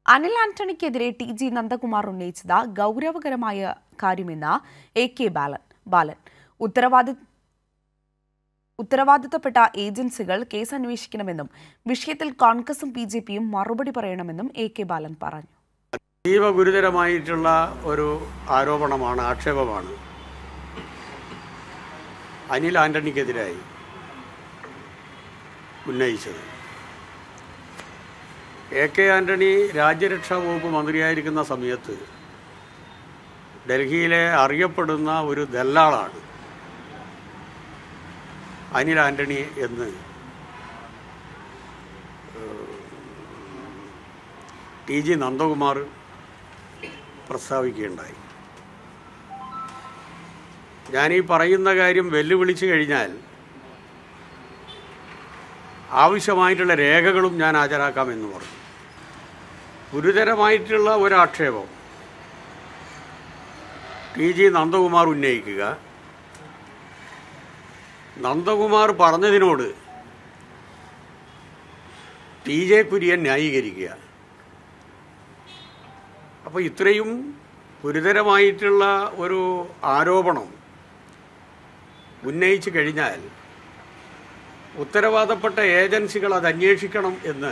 അനിൽ ആന്റണിക്കെതിരെ T G Nandakumar ഉന്നയിച്ചത് ഗൗരവകരമായ കാര്യമെന്ന് എ കെ ബാലൻ ബാലൻ ഉത്തരവാദി ഉത്തരവാദിത്തപ്പെട്ട ഏജൻസികൾ കേസ് അന്വേഷിക്കണമെന്നും വിഷയത്തിൽ കോൺഗ്രസും ബി ജെ പിയും മറുപടി പറയണമെന്നും എ കെ ബാലൻ പറഞ്ഞു അതീവ ഗുരുതരമായിട്ടുള്ള ഒരു ആരോപണമാണ് ആക്ഷേപമാണ് അനിൽ ആന്റണിക്കെതിരായി ഉന്നയിച്ചത് എ കെ ആന്റണി രാജ്യരക്ഷാ വകുപ്പ് മന്ത്രിയായിരിക്കുന്ന സമയത്ത് ഡൽഹിയിലെ അറിയപ്പെടുന്ന ഒരു ദല്ലാളാണ് അനിൽ ആന്റണി എന്ന് ടി ജി നന്ദകുമാർ പ്രസ്താവിക്കുകയുണ്ടായി ഞാനീ പറയുന്ന കാര്യം വെല്ലുവിളിച്ചു കഴിഞ്ഞാൽ ആവശ്യമായിട്ടുള്ള രേഖകളും ഞാൻ ഹാജരാക്കാമെന്ന് പറഞ്ഞു ഗുരുതരമായിട്ടുള്ള ഒരാക്ഷേപം ടി ജി നന്ദകുമാർ ഉന്നയിക്കുക നന്ദകുമാർ പറഞ്ഞതിനോട് ടി ജെ കുര്യൻ ന്യായീകരിക്കുക അപ്പോൾ ഇത്രയും ഗുരുതരമായിട്ടുള്ള ഒരു ആരോപണം ഉന്നയിച്ചു കഴിഞ്ഞാൽ ഉത്തരവാദപ്പെട്ട ഏജൻസികൾ അത് അന്വേഷിക്കണം എന്ന്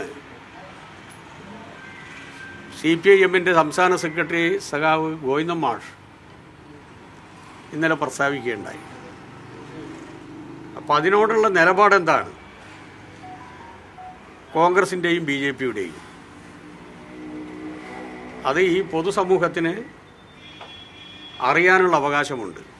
സി പി ഐ എമ്മിൻ്റെ സംസ്ഥാന സെക്രട്ടറി സഖാവ് ഗോവിന്ദൻ മാഷ് ഇന്നലെ പ്രസ്താവിക്കുകയുണ്ടായി അപ്പം അതിനോടുള്ള നിലപാടെന്താണ് കോൺഗ്രസിൻ്റെയും ബി ജെ പിയുടെയും അത് ഈ പൊതുസമൂഹത്തിന് അറിയാനുള്ള അവകാശമുണ്ട്